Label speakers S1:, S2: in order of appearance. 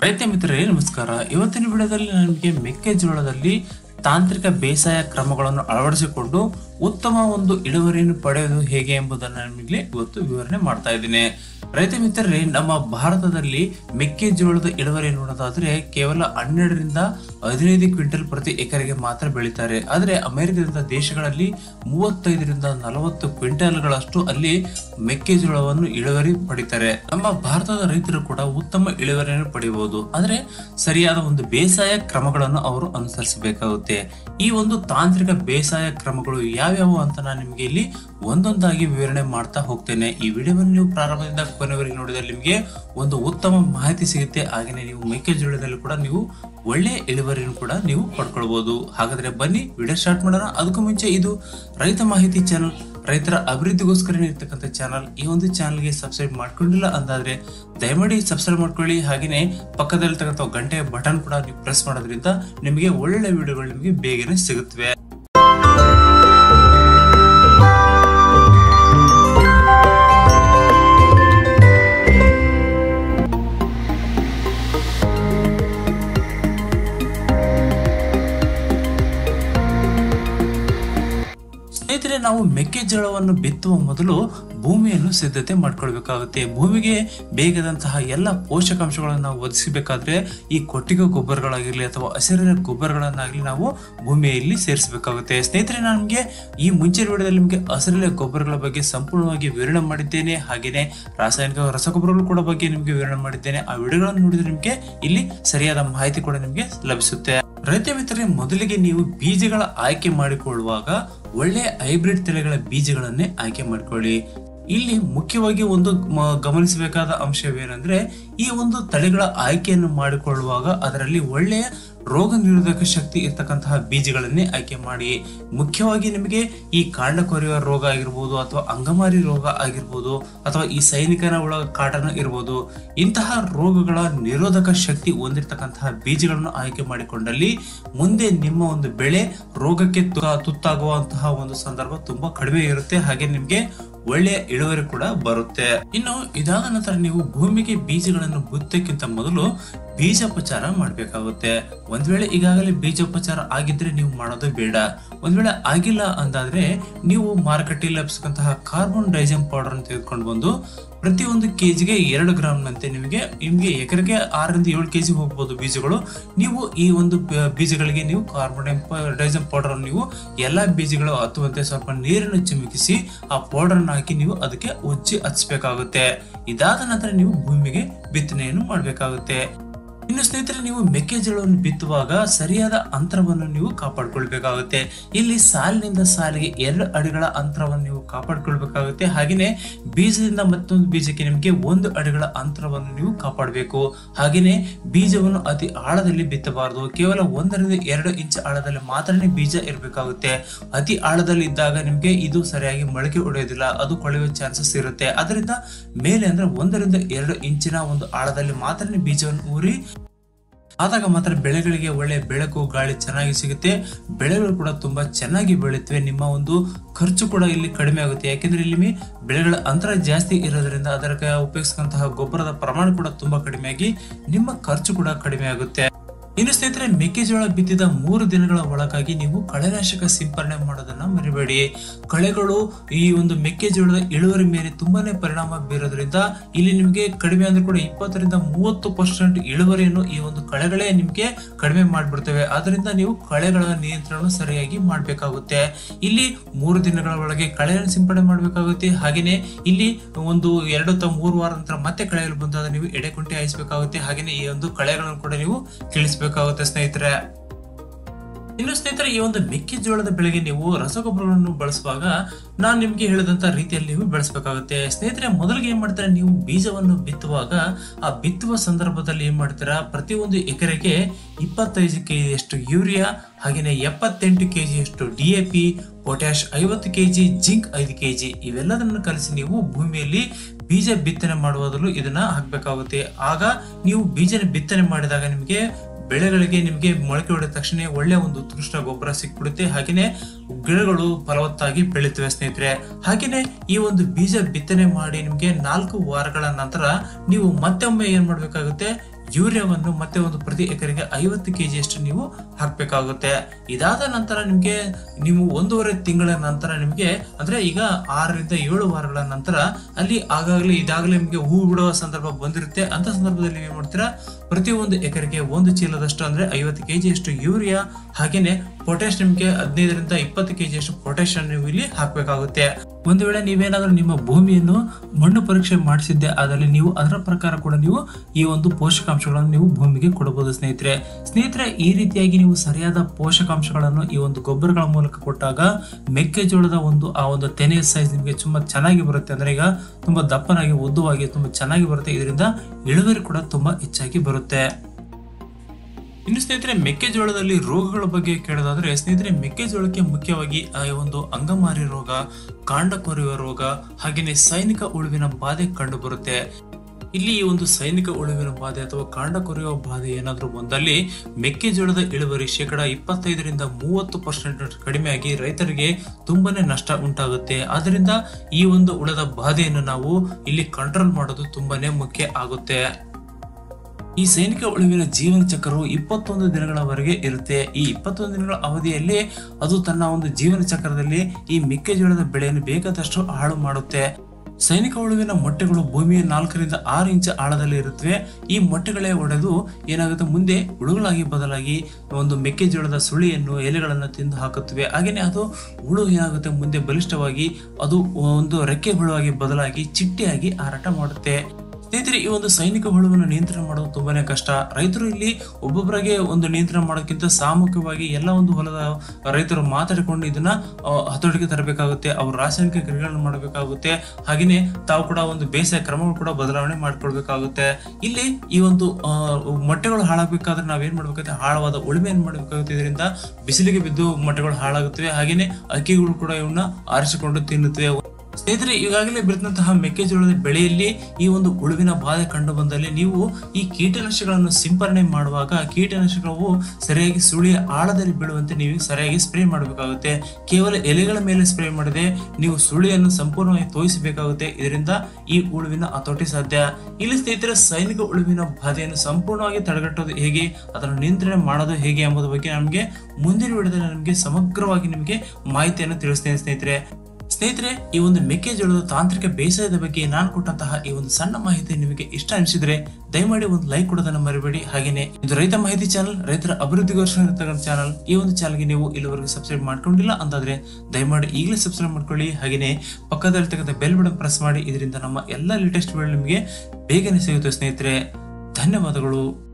S1: ರೈತ ಮಿತ್ರರೇ ನಮಸ್ಕಾರ ಇವತ್ತಿನ ವಿಡಿಯೋದಲ್ಲಿ ನಾನು ನಿಮಗೆ ಮೆಕ್ಕೆಜೋಳದಲ್ಲಿ ತಾಂತ್ರಿಕ ಬೇಸಾಯ ಕ್ರಮಗಳನ್ನು ಅಳವಡಿಸಿಕೊಂಡು ಉತ್ತಮ ಒಂದು ಇಳುವರಿಯನ್ನು ಪಡೆಯುವುದು ಹೇಗೆ ಎಂಬುದನ್ನು ನಾನು ನಿಮಗೆ ಇವತ್ತು ವಿವರಣೆ ಮಾಡ್ತಾ ಇದ್ದೀನಿ ರೈತ ಮಿತ್ರರೇ ನಮ್ಮ ಭಾರತದಲ್ಲಿ ಮೆಕ್ಕೆಜೋಳದ ಇಳುವರಿ ನೋಡೋದಾದ್ರೆ ಕೇವಲ ಹನ್ನೆರಡರಿಂದ ಹದಿನೈದು ಕ್ವಿಂಟಲ್ ಪ್ರತಿ ಎಕರೆಗೆ ಮಾತ್ರ ಬೆಳೀತಾರೆ ಆದರೆ ಅಮೆರಿಕದಂತ ದೇಶಗಳಲ್ಲಿ ಮೂವತ್ತೈದರಿಂದ ನಲವತ್ತು ಕ್ವಿಂಟಲ್ಗಳಷ್ಟು ಅಲ್ಲಿ ಮೆಕ್ಕೆಜೋಳವನ್ನು ಇಳುವರಿ ಪಡಿತಾರೆ ನಮ್ಮ ಭಾರತದ ರೈತರು ಕೂಡ ಉತ್ತಮ ಇಳುವರಿಯನ್ನು ಪಡೆಯಬಹುದು ಆದರೆ ಸರಿಯಾದ ಒಂದು ಬೇಸಾಯ ಕ್ರಮಗಳನ್ನು ಅವರು ಅನುಸರಿಸಬೇಕಾಗುತ್ತೆ ಈ ಒಂದು ತಾಂತ್ರಿಕ ಬೇಸಾಯ ಕ್ರಮಗಳು ಯಾವ್ಯಾವು ಅಂತ ನಾನು ನಿಮಗೆ ಇಲ್ಲಿ ಒಂದೊಂದಾಗಿ ವಿವರಣೆ ಮಾಡ್ತಾ ಹೋಗ್ತೇನೆ ಈ ವಿಡಿಯೋವನ್ನು ನೀವು ಪ್ರಾರಂಭದಿಂದ ಕೊನೆವರೆಗೆ ನೋಡಿದರೆ ನಿಮಗೆ ಒಂದು ಉತ್ತಮ ಮಾಹಿತಿ ಸಿಗುತ್ತೆ ಹಾಗೆಯೇ ನೀವು ಮೆಕ್ಕೆಜೋಳದಲ್ಲಿ ಕೂಡ ನೀವು ಒಳ್ಳೆಯ ಇಳುವರಿಯನ್ನು ಕೂಡ ನೀವು ಪಡ್ಕೊಳ್ಬಹುದು ಹಾಗಾದ್ರೆ ಬನ್ನಿ ವಿಡಿಯೋ ಸ್ಟಾರ್ಟ್ ಮಾಡೋಣ ಅದಕ್ಕೂ ಮುಂಚೆ ಇದು ರೈತ ಮಾಹಿತಿ ಚಾನಲ್ ರೈತರ ಅಭಿವೃದ್ಧಿಗೋಸ್ಕರ ಇರ್ತಕ್ಕಂಥ ಚಾನಲ್ ಈ ಒಂದು ಚಾನಲ್ಗೆ ಸಬ್ಸ್ಕ್ರೈಬ್ ಮಾಡ್ಕೊಂಡಿಲ್ಲ ಅಂದಾದ್ರೆ ದಯಮಾಡಿ ಸಬ್ಸ್ಕ್ರೈಬ್ ಮಾಡ್ಕೊಳ್ಳಿ ಹಾಗೆಯೇ ಪಕ್ಕದಲ್ಲಿರ್ತಕ್ಕಂಥ ಗಂಟೆಯ ಬಟನ್ ಕೂಡ ನೀವು ಪ್ರೆಸ್ ಮಾಡೋದ್ರಿಂದ ನಿಮಗೆ ಒಳ್ಳೆ ವಿಡಿಯೋಗಳು ನಿಮಗೆ ಬೇಗನೆ ಸಿಗುತ್ತವೆ ಸ್ನೇಹಿತರೆ ನಾವು ಮೆಕ್ಕೆಜೋಳವನ್ನು ಬಿತ್ತುವ ಮೊದಲು ಭೂಮಿಯನ್ನು ಸಿದ್ಧತೆ ಮಾಡ್ಕೊಳ್ಬೇಕಾಗುತ್ತೆ ಭೂಮಿಗೆ ಬೇಕಾದಂತಹ ಎಲ್ಲ ಪೋಷಕಾಂಶಗಳನ್ನು ನಾವು ಒದಗಿಸಬೇಕಾದ್ರೆ ಈ ಕೊಟ್ಟಿಗೆ ಗೊಬ್ಬರಗಳಾಗಿರ್ಲಿ ಅಥವಾ ಹಸಿರಿನ ಗೊಬ್ಬರಗಳನ್ನಾಗಲಿ ನಾವು ಭೂಮಿಯಲ್ಲಿ ಸೇರಿಸಬೇಕಾಗುತ್ತೆ ಸ್ನೇಹಿತರೆ ನಾನು ನಿಮಗೆ ಈ ಮುಂಚಿನ ವಿಡಿಯೋದಲ್ಲಿ ನಿಮಗೆ ಹಸಿರಿನ ಗೊಬ್ಬರಗಳ ಬಗ್ಗೆ ಸಂಪೂರ್ಣವಾಗಿ ವಿವರಣೆ ಮಾಡಿದ್ದೇನೆ ಹಾಗೆಯೇ ರಾಸಾಯನಿಕ ರಸಗೊಬ್ಬರಗಳು ಕೂಡ ಬಗ್ಗೆ ನಿಮಗೆ ವಿವರಣೆ ಮಾಡಿದ್ದೇನೆ ಆ ವಿಡಿಯೋಗಳನ್ನು ನೋಡಿದ್ರೆ ನಿಮಗೆ ಇಲ್ಲಿ ಸರಿಯಾದ ಮಾಹಿತಿ ಕೂಡ ನಿಮಗೆ ಲಭಿಸುತ್ತೆ ರೈತ ಮಿತ್ರರೇ ಮೊದಲಿಗೆ ನೀವು ಬೀಜಗಳ ಆಯ್ಕೆ ಮಾಡಿಕೊಳ್ಳುವಾಗ ಒಳ್ಳೆಯ ಹೈಬ್ರಿಡ್ ತಳಿಗಳ ಬೀಜಗಳನ್ನೇ ಆಯ್ಕೆ ಮಾಡಿಕೊಳ್ಳಿ ಇಲ್ಲಿ ಮುಖ್ಯವಾಗಿ ಒಂದು ಮ- ಗಮನಿಸಬೇಕಾದ ಅಂಶವೇನೆಂದ್ರೆ ಈ ಒಂದು ತಳಿಗಳ ಆಯ್ಕೆಯನ್ನು ಮಾಡಿಕೊಳ್ಳುವಾಗ ಅದರಲ್ಲಿ ಒಳ್ಳೆಯ ರೋಗ ನಿರೋಧಕ ಶಕ್ತಿ ಇರ್ತಕ್ಕಂತಹ ಬೀಜಗಳನ್ನೇ ಆಯ್ಕೆ ಮಾಡಿ ಮುಖ್ಯವಾಗಿ ನಿಮಗೆ ಈ ಕಾಂಡ ಕೊರೆಯುವ ರೋಗ ಆಗಿರ್ಬೋದು ಅಥವಾ ಅಂಗಮಾರಿ ರೋಗ ಆಗಿರ್ಬೋದು ಅಥವಾ ಈ ಸೈನಿಕನ ಒಳಗ ಕಾಟನ ಇರ್ಬೋದು ಇಂತಹ ರೋಗಗಳ ನಿರೋಧಕ ಶಕ್ತಿ ಹೊಂದಿರತಕ್ಕಂತಹ ಬೀಜಗಳನ್ನು ಆಯ್ಕೆ ಮಾಡಿಕೊಂಡಲ್ಲಿ ಮುಂದೆ ನಿಮ್ಮ ಒಂದು ಬೆಳೆ ರೋಗಕ್ಕೆ ತು- ತುತ್ತಾಗುವಂತಹ ಒಂದು ಸಂದರ್ಭ ತುಂಬಾ ಕಡಿಮೆ ಇರುತ್ತೆ ಹಾಗೆ ನಿಮ್ಗೆ ಒಳ್ಳೆಯ ಇಳುವರಿ ಕೂಡ ಬರುತ್ತೆ ಇನ್ನು ಇದಾದ ನಂತರ ನೀವು ಭೂಮಿಗೆ ಬೀಜಗಳನ್ನು ಬಿತ್ತಕ್ಕಿಂತ ಮೊದಲು ಬೀಜೋಪಚಾರ ಮಾಡಬೇಕಾಗುತ್ತೆ ಒಂದ್ ವೇಳೆ ಈಗಾಗಲೇ ಬೀಜೋಪಚಾರ ಆಗಿದ್ರೆ ನೀವು ಮಾಡೋದು ಬೇಡ ಒಂದ್ ವೇಳೆ ಆಗಿಲ್ಲ ಅಂದಾದ್ರೆ ನೀವು ಮಾರುಕಟ್ಟೆಯಲ್ಲಿ ಲಭಿಸಕ್ಕಂತಹ ಕಾರ್ಬನ್ ಡೈಜಮ್ ಪೌಡರ್ ಅನ್ನು ತೆಗೆದುಕೊಂಡು ಬಂದು ಪ್ರತಿಯೊಂದು ಕೆಜಿಗೆ ಎರಡು ಗ್ರಾಮ್ನಂತೆ ನಿಮಗೆ ನಿಮಗೆ ಎಕರೆಗೆ ಆರರಿಂದ ಏಳು ಕೆಜಿ ಹೋಗ್ಬೋದು ಬೀಜಗಳು ನೀವು ಈ ಒಂದು ಬ- ಬೀಜಗಳಿಗೆ ನೀವು ಕಾರ್ಬನ್ ಡೈಜಮ್ ಪೌಡರ್ ಅನ್ನು ನೀವು ಎಲ್ಲಾ ಬೀಜಗಳು ಹತ್ತುವಂತೆ ಸ್ವಲ್ಪ ನೀರನ್ನು ಚಿಮುಕಿಸಿ ಆ ಪೌಡರ್ ಅನ್ನು ಹಾಕಿ ನೀವು ಅದಕ್ಕೆ ಉಜ್ಜಿ ಹಚ್ಚಬೇಕಾಗುತ್ತೆ ಇದಾದ ನಂತರ ನೀವು ಭೂಮಿಗೆ ಬಿತ್ತನೆಯನ್ನು ಮಾಡಬೇಕಾಗುತ್ತೆ ಇನ್ನು ಸ್ನೇಹಿತರೆ ನೀವು ಮೆಕ್ಕೆಜೋಳವನ್ನು ಬಿತ್ತುವಾಗ ಸರಿಯಾದ ಅಂತರವನ್ನು ನೀವು ಕಾಪಾಡ್ಕೊಳ್ಬೇಕಾಗುತ್ತೆ ಇಲ್ಲಿ ಸಾಲಿನಿಂದ ಸಾಲಿಗೆ ಎರಡು ಅಡಿಗಳ ಅಂತರವನ್ನು ನೀವು ಕಾಪಾಡ್ಕೊಳ್ಬೇಕಾಗುತ್ತೆ ಹಾಗೆಯೇ ಬೀಜದಿಂದ ಮತ್ತೊಂದು ಬೀಜಕ್ಕೆ ನಿಮಗೆ ಒಂದು ಅಡಿಗಳ ಅಂತರವನ್ನು ನೀವು ಕಾಪಾಡಬೇಕು ಹಾಗೆಯೇ ಬೀಜವನ್ನು ಅತಿ ಆಳದಲ್ಲಿ ಬಿತ್ತಬಾರದು ಕೇವಲ ಒಂದರಿಂದ ಎರಡು ಇಂಚ್ ಆಳದಲ್ಲಿ ಮಾತ್ರನೇ ಬೀಜ ಇರಬೇಕಾಗುತ್ತೆ ಅತಿ ಆಳದಲ್ಲಿ ಇದ್ದಾಗ ನಿಮಗೆ ಇದು ಸರಿಯಾಗಿ ಮೊಳಕೆ ಹೊಡೆಯೋದಿಲ್ಲ ಅದು ಕೊಳೆಯುವ ಚಾನ್ಸಸ್ ಇರುತ್ತೆ ಅದರಿಂದ ಮೇಲೆ ಅಂದ್ರೆ ಒಂದರಿಂದ ಎರಡು ಇಂಚಿನ ಒಂದು ಆಳದಲ್ಲಿ ಮಾತ್ರನೇ ಬೀಜವನ್ನು ಊರಿ ಆದಾಗ ಮಾತ್ರ ಬೆಳೆಗಳಿಗೆ ಒಳ್ಳೆ ಬೆಳಕು ಗಾಳಿ ಚೆನ್ನಾಗಿ ಸಿಗುತ್ತೆ ಬೆಳೆಗಳು ಕೂಡ ತುಂಬಾ ಚೆನ್ನಾಗಿ ಬೆಳೆಯುತ್ತವೆ ನಿಮ್ಮ ಒಂದು ಖರ್ಚು ಕೂಡ ಇಲ್ಲಿ ಕಡಿಮೆ ಆಗುತ್ತೆ ಯಾಕೆಂದ್ರೆ ಇಲ್ಲಿ ಬೆಳೆಗಳ ಅಂತರ ಜಾಸ್ತಿ ಇರೋದ್ರಿಂದ ಅದಕ್ಕೆ ಉಪಯೋಗಿಸಿದಂತಹ ಗೊಬ್ಬರದ ಪ್ರಮಾಣ ಕೂಡ ತುಂಬಾ ಕಡಿಮೆ ಆಗಿ ನಿಮ್ಮ ಖರ್ಚು ಕೂಡ ಕಡಿಮೆ ಆಗುತ್ತೆ ಇನ್ನು ಸ್ನೇಹಿತರೆ ಮೆಕ್ಕೆಜೋಳ ಬಿತ್ತಿದ ಮೂರು ದಿನಗಳ ಒಳಗಾಗಿ ನೀವು ಕಳೆನಾಶಕ ಸಿಂಪರಣೆ ಮಾಡೋದನ್ನ ಮರಿಬೇಡಿ ಕಳೆಗಳು ಈ ಒಂದು ಮೆಕ್ಕೆಜೋಳದ ಇಳುವರಿ ಮೇಲೆ ತುಂಬಾನೇ ಪರಿಣಾಮ ಬೀರೋದ್ರಿಂದ ಇಲ್ಲಿ ನಿಮಗೆ ಕಡಿಮೆ ಅಂದ್ರೆ ಕೂಡ ಇಪ್ಪತ್ತರಿಂದ ಮೂವತ್ತು ಪರ್ಸೆಂಟ್ ಇಳುವರಿಯನ್ನು ಈ ಒಂದು ಕಳೆಗಳೇ ನಿಮಗೆ ಕಡಿಮೆ ಮಾಡ್ಬಿಡ್ತವೆ ಅದರಿಂದ ನೀವು ಕಳೆಗಳ ನಿಯಂತ್ರಣ ಸರಿಯಾಗಿ ಮಾಡಬೇಕಾಗುತ್ತೆ ಇಲ್ಲಿ ಮೂರು ದಿನಗಳ ಒಳಗೆ ಕಳೆಯನ್ನು ಸಿಂಪಡಣೆ ಮಾಡಬೇಕಾಗುತ್ತೆ ಹಾಗೇನೆ ಇಲ್ಲಿ ಒಂದು ಎರಡು ಅಥವಾ ಮೂರು ವಾರ ನಂತರ ಮತ್ತೆ ಕಳೆಗಳು ಬಂದಾಗ ನೀವು ಎಡೆಕುಂಟೆ ಹಾಯಿಸಬೇಕಾಗುತ್ತೆ ಹಾಗೇನೆ ಈ ಒಂದು ಕಳೆಗಳನ್ನು ಕೂಡ ನೀವು ಕೀಳಿಸಬೇಕಾಗುತ್ತೆ ಸ್ನೇಹಿತರೆ ಇನ್ನು ಸ್ನೇಹಿತರೆ ಈ ಒಂದು ಮೆಕ್ಕೆಜೋಳದ ಬೆಳೆಗೆ ನೀವು ರಸಗೊಬ್ಬರಗಳನ್ನು ಬಳಸುವಾಗ ನಾನು ನಿಮ್ಗೆ ಹೇಳಿದಂತ ರೀತಿಯಲ್ಲಿ ನೀವು ಬೆಳೆಸಬೇಕಾಗುತ್ತೆ ಸ್ನೇಹಿತರೆ ಮೊದಲಿಗೆ ಏನ್ ಮಾಡ್ತಾರೆ ನೀವು ಬೀಜವನ್ನು ಬಿತ್ತುವಾಗ ಆ ಬಿತ್ತುವ ಸಂದರ್ಭದಲ್ಲಿ ಏನ್ ಮಾಡ್ತೀರಾ ಪ್ರತಿಯೊಂದು ಎಕರೆಗೆ ಇಪ್ಪತ್ತೈದು ಕೆಜಿಯಷ್ಟು ಯೂರಿಯಾ ಹಾಗೆಯೇ ಎಪ್ಪತ್ತೆಂಟು ಕೆಜಿಯಷ್ಟು ಡಿ ಎ ಪಿ ಪೊಟ್ಯಾಶ್ ಐವತ್ತು ಕೆಜಿ ಜಿಂಕ್ ಐದು ಕೆಜಿ ಇವೆಲ್ಲದನ್ನು ಕಲಿಸಿ ನೀವು ಭೂಮಿಯಲ್ಲಿ ಬೀಜ ಬಿತ್ತನೆ ಮಾಡುವುದಲು ಇದನ್ನ ಹಾಕ್ಬೇಕಾಗುತ್ತೆ ಆಗ ನೀವು ಬೀಜನ ಬಿತ್ತನೆ ಮಾಡಿದಾಗ ನಿಮಗೆ ಬೆಳೆಗಳಿಗೆ ನಿಮಗೆ ಮೊಳಕೆ ಹೊಡೆದ ತಕ್ಷಣ ಒಳ್ಳೆ ಒಂದು ಉತ್ಕೃಷ್ಟ ಗೊಬ್ಬರ ಸಿಕ್ಬಿಡುತ್ತೆ ಹಾಗೆಯೇ ಗಿಡಗಳು ಫಲವತ್ತಾಗಿ ಬೆಳೀತವೆ ಸ್ನೇಹಿತರೆ ಹಾಗೆಯೇ ಈ ಒಂದು ಬೀಜ ಬಿತ್ತನೆ ಮಾಡಿ ನಿಮಗೆ ನಾಲ್ಕು ವಾರಗಳ ನಂತರ ನೀವು ಮತ್ತೊಮ್ಮೆ ಏನ್ ಮಾಡ್ಬೇಕಾಗುತ್ತೆ ಯೂರಿಯಾವನ್ನು ಮತ್ತೆ ಒಂದು ಪ್ರತಿ ಎಕರೆಗೆ ಐವತ್ತು ಕೆಜಿ ಅಷ್ಟು ನೀವು ಹಾಕ್ಬೇಕಾಗುತ್ತೆ ಇದಾದ ನಂತರ ನಿಮ್ಗೆ ನೀವು ಒಂದೂವರೆ ತಿಂಗಳ ನಂತರ ನಿಮ್ಗೆ ಅಂದ್ರೆ ಈಗ ಆರರಿಂದ ಏಳು ವಾರಗಳ ನಂತರ ಅಲ್ಲಿ ಆಗಾಗ್ಲೇ ಇದಾಗಲೇ ನಿಮ್ಗೆ ಹೂ ಬಿಡುವ ಸಂದರ್ಭ ಬಂದಿರುತ್ತೆ ಅಂತ ಸಂದರ್ಭದಲ್ಲಿ ಏನ್ ಮಾಡ್ತೀರಾ ಪ್ರತಿ ಒಂದು ಎಕರೆಗೆ ಒಂದು ಚೀಲದಷ್ಟು ಅಂದ್ರೆ ಐವತ್ತು ಕೆಜಿ ಅಷ್ಟು ಯೂರಿಯಾ ಹಾಗೇನೆ ಪೊಟ್ಯಾಶ್ ನಿಮ್ಗೆ ಹದಿನೈದರಿಂದ ಇಪ್ಪತ್ತು ಕೆಜಿ ಅಷ್ಟು ಪೊಟ್ಯಾಶ್ ನೀವು ಇಲ್ಲಿ ಹಾಕ್ಬೇಕಾಗುತ್ತೆ ಒಂದು ವೇಳೆ ನೀವೇನಾದ್ರೂ ನಿಮ್ಮ ಭೂಮಿಯನ್ನು ಮಣ್ಣು ಪರೀಕ್ಷೆ ಮಾಡಿಸಿದ್ದೆ ಆದಲ್ಲಿ ನೀವು ಅದರ ಪ್ರಕಾರ ಕೂಡ ನೀವು ಈ ಒಂದು ಪೋಷಕಾಂಶಗಳನ್ನು ನೀವು ಭೂಮಿಗೆ ಕೊಡಬಹುದು ಸ್ನೇಹಿತರೆ ಸ್ನೇಹಿತರೆ ಈ ರೀತಿಯಾಗಿ ನೀವು ಸರಿಯಾದ ಪೋಷಕಾಂಶಗಳನ್ನು ಈ ಒಂದು ಗೊಬ್ಬರಗಳ ಮೂಲಕ ಕೊಟ್ಟಾಗ ಮೆಕ್ಕೆಜೋಳದ ಒಂದು ಆ ಒಂದು ತೆನೆ ಸೈಜ್ ನಿಮಗೆ ತುಂಬಾ ಚೆನ್ನಾಗಿ ಬರುತ್ತೆ ಅಂದ್ರೆ ಈಗ ತುಂಬಾ ದಪ್ಪನಾಗಿ ಉದ್ದವಾಗಿ ತುಂಬಾ ಚೆನ್ನಾಗಿ ಬರುತ್ತೆ ಇದರಿಂದ ಇಳುವರಿ ಕೂಡ ತುಂಬಾ ಹೆಚ್ಚಾಗಿ ಬರುತ್ತೆ ಇನ್ನು ಸ್ನೇಹಿತರೆ ಮೆಕ್ಕೆಜೋಳದಲ್ಲಿ ರೋಗಗಳ ಬಗ್ಗೆ ಕೇಳೋದಾದ್ರೆ ಸ್ನೇಹಿತರೆ ಮೆಕ್ಕೆಜೋಳಕ್ಕೆ ಮುಖ್ಯವಾಗಿ ಆ ಒಂದು ಅಂಗಮಾರಿ ರೋಗ ಕಾಂಡ ಕೊರೆಯುವ ರೋಗ ಹಾಗೆಯೇ ಸೈನಿಕ ಉಳುವಿನ ಬಾಧೆ ಕಂಡು ಬರುತ್ತೆ ಇಲ್ಲಿ ಈ ಒಂದು ಸೈನಿಕ ಉಳುವಿನ ಬಾಧೆ ಅಥವಾ ಕಾಂಡ ಕೊರೆಯುವ ಬಾಧೆ ಏನಾದರೂ ಬಂದಲ್ಲಿ ಮೆಕ್ಕೆಜೋಳದ ಇಳುವರಿ ಶೇಕಡ ಇಪ್ಪತ್ತೈದರಿಂದ ಮೂವತ್ತು ಪರ್ಸೆಂಟ್ ಕಡಿಮೆಯಾಗಿ ರೈತರಿಗೆ ತುಂಬಾನೇ ನಷ್ಟ ಉಂಟಾಗುತ್ತೆ ಆದ್ರಿಂದ ಈ ಒಂದು ಉಳದ ಬಾಧೆಯನ್ನು ನಾವು ಇಲ್ಲಿ ಕಂಟ್ರೋಲ್ ಮಾಡೋದು ತುಂಬಾನೇ ಮುಖ್ಯ ಆಗುತ್ತೆ ಈ ಸೈನಿಕ ಉಳುವಿನ ಜೀವನ ಚಕ್ರವು ಇಪ್ಪತ್ತೊಂದು ದಿನಗಳವರೆಗೆ ಇರುತ್ತೆ ಈ ಇಪ್ಪತ್ತೊಂದು ದಿನಗಳ ಅವಧಿಯಲ್ಲಿ ಅದು ತನ್ನ ಒಂದು ಜೀವನ ಚಕ್ರದಲ್ಲಿ ಈ ಮೆಕ್ಕೆಜೋಳದ ಬೆಳೆಯನ್ನು ಬೇಕಾದಷ್ಟು ಹಾಳು ಮಾಡುತ್ತೆ ಸೈನಿಕ ಉಳುವಿನ ಮೊಟ್ಟೆಗಳು ಭೂಮಿಯ ನಾಲ್ಕರಿಂದ ಆರು ಇಂಚ್ ಆಳದಲ್ಲಿ ಇರುತ್ತವೆ ಈ ಮೊಟ್ಟೆಗಳೇ ಒಡೆದು ಏನಾಗುತ್ತೆ ಮುಂದೆ ಹುಳುಗಳಾಗಿ ಬದಲಾಗಿ ಒಂದು ಮೆಕ್ಕೆಜೋಳದ ಸುಳಿಯನ್ನು ಎಲೆಗಳನ್ನು ತಿಂದು ಹಾಕುತ್ತವೆ ಹಾಗೆಯೇ ಅದು ಹುಳು ಏನಾಗುತ್ತೆ ಮುಂದೆ ಬಲಿಷ್ಠವಾಗಿ ಅದು ಒಂದು ರೆಕ್ಕೆ ಹುಳುವಾಗಿ ಬದಲಾಗಿ ಚಿಟ್ಟಿಯಾಗಿ ಹಾರಾಟ ಮಾಡುತ್ತೆ ಸ್ನೇಹಿತರೆ ಈ ಒಂದು ಸೈನಿಕ ಹುಳುವನ್ನು ನಿಯಂತ್ರಣ ಮಾಡೋದು ತುಂಬಾನೇ ಕಷ್ಟ ರೈತರು ಇಲ್ಲಿ ಒಬ್ಬೊಬ್ಬರಿಗೆ ಒಂದು ನಿಯಂತ್ರಣ ಮಾಡೋದಕ್ಕಿಂತ ಸಾಮೂಹಿಕವಾಗಿ ಎಲ್ಲ ಒಂದು ಹೊಲದ ರೈತರು ಮಾತಾಡಿಕೊಂಡು ಇದನ್ನ ಆ, ಹತೋಟಿಗೆ ತರಬೇಕಾಗುತ್ತೆ ಅವರು ರಾಸಾಯನಿಕ ಕ್ರಿಯೆಗಳನ್ನು ಮಾಡಬೇಕಾಗುತ್ತೆ ಹಾಗೆಯೇ ತಾವು ಕೂಡ ಒಂದು ಬೇಸಾಯ ಕ್ರಮಗಳು ಕೂಡ ಬದಲಾವಣೆ ಮಾಡ್ಕೊಳ್ಬೇಕಾಗುತ್ತೆ ಇಲ್ಲಿ ಈ ಒಂದು ಆ, ಮೊಟ್ಟೆಗಳು ಹಾಳಾಗಬೇಕಾದ್ರೆ ನಾವೇನ್ ಮಾಡ್ಬೇಕಾಗುತ್ತೆ ಆಳವಾದ ಉಳುಮೆ ಏನ್ ಮಾಡ್ಬೇಕಾಗುತ್ತೆ ಇದರಿಂದ ಬಿಸಿಲಿಗೆ ಬಿದ್ದು ಮೊಟ್ಟೆಗಳು ಹಾಳಾಗುತ್ತವೆ ಹಾಗೆಯೇ ಅಕ್ಕಿಗಳು ಕೂಡ ಇವನ್ನ ಆರಿಸಿಕೊಂಡು ತಿನ್ನುತ್ತವೆ ಸ್ನೇಹಿತರೆ ಈಗಾಗಲೇ ಬೆಳೆದಂತಹ ಮೆಕ್ಕೆಜೋಳದ ಬೆಳೆಯಲ್ಲಿ ಈ ಒಂದು ಉಳುವಿನ ಬಾಧೆ ಕಂಡು ಬಂದಲ್ಲಿ ನೀವು ಈ ಕೀಟನಾಶಕಗಳನ್ನು ಸಿಂಪರಣೆ ಮಾಡುವಾಗ ಕೀಟನಾಶಕವು ಸರಿಯಾಗಿ ಸುಳಿಯ ಆಳದಲ್ಲಿ ಬೀಳುವಂತೆ ನೀವು ಸರಿಯಾಗಿ ಸ್ಪ್ರೇ ಮಾಡಬೇಕಾಗುತ್ತೆ ಕೇವಲ ಎಲೆಗಳ ಮೇಲೆ ಸ್ಪ್ರೇ ಮಾಡದೆ ನೀವು ಸುಳಿಯನ್ನು ಸಂಪೂರ್ಣವಾಗಿ ತೋಯಿಸಬೇಕಾಗುತ್ತೆ ಇದರಿಂದ ಈ ಉಳುವಿನ ಹತೋಟಿ ಸಾಧ್ಯ ಇಲ್ಲಿ ಸ್ನೇಹಿತರೆ ಸೈನಿಕ ಉಳುವಿನ ಬಾಧೆಯನ್ನು ಸಂಪೂರ್ಣವಾಗಿ ತಡೆಗಟ್ಟೋದು ಹೇಗೆ ಅದನ್ನು ನಿಯಂತ್ರಣ ಮಾಡೋದು ಹೇಗೆ ಎಂಬುದರ ಬಗ್ಗೆ ನಮಗೆ ಮುಂದಿನ ವಿಡಿಯೋದಲ್ಲಿ ನಮಗೆ ಸಮಗ್ರವಾಗಿ ನಿಮಗೆ ಮಾಹಿತಿಯನ್ನು ತಿಳಿಸ್ತೇನೆ ಸ್ನೇಹಿತರೆ ಸ್ನೇಹಿತರೆ ಈ ಒಂದು ಮೆಕ್ಕೆಜೋಳದ ತಾಂತ್ರಿಕ ಬೇಸಾಯದ ಬಗ್ಗೆ ನಾನು ಕೊಟ್ಟಂತಹ ಈ ಒಂದು ಸಣ್ಣ ಮಾಹಿತಿ ನಿಮಗೆ ಇಷ್ಟ ಅನಿಸಿದ್ರೆ ದಯಮಾಡಿ ಒಂದು ಲೈಕ್ ಕೊಡೋದನ್ನ ಮರಿಬೇಡಿ ಹಾಗೇನೆ ಇದು ರೈತ ಮಾಹಿತಿ ಚಾನಲ್ ರೈತರ ಅಭಿವೃದ್ಧಿಗೋಸ್ಕರ ಇರ್ತಕ್ಕಂಥ ಚಾನಲ್ ಈ ಒಂದು ಚಾನಲ್ಗೆ ನೀವು ಇಲ್ಲಿವರೆಗೂ ಸಬ್ಸ್ಕ್ರೈಬ್ ಮಾಡ್ಕೊಂಡಿಲ್ಲ ಅಂತಾದ್ರೆ ದಯಮಾಡಿ ಈಗಲೇ ಸಬ್ಸ್ಕ್ರೈಬ್ ಮಾಡ್ಕೊಳ್ಳಿ ಹಾಗೇನೆ ಪಕ್ಕದಲ್ಲಿರ್ತಕ್ಕಂಥ ಬೆಲ್ ಬಟನ್ ಪ್ರೆಸ್ ಮಾಡಿ ಇದರಿಂದ ನಮ್ಮ ಎಲ್ಲ ಲೇಟೆಸ್ಟ್ ವಿಡಿಯೋ ನಿಮಗೆ ಬೇಗನೆ ಸಿಗುತ್ತೆ ಸ್ನೇಹಿತರೆ ಧನ್ಯವಾದಗಳು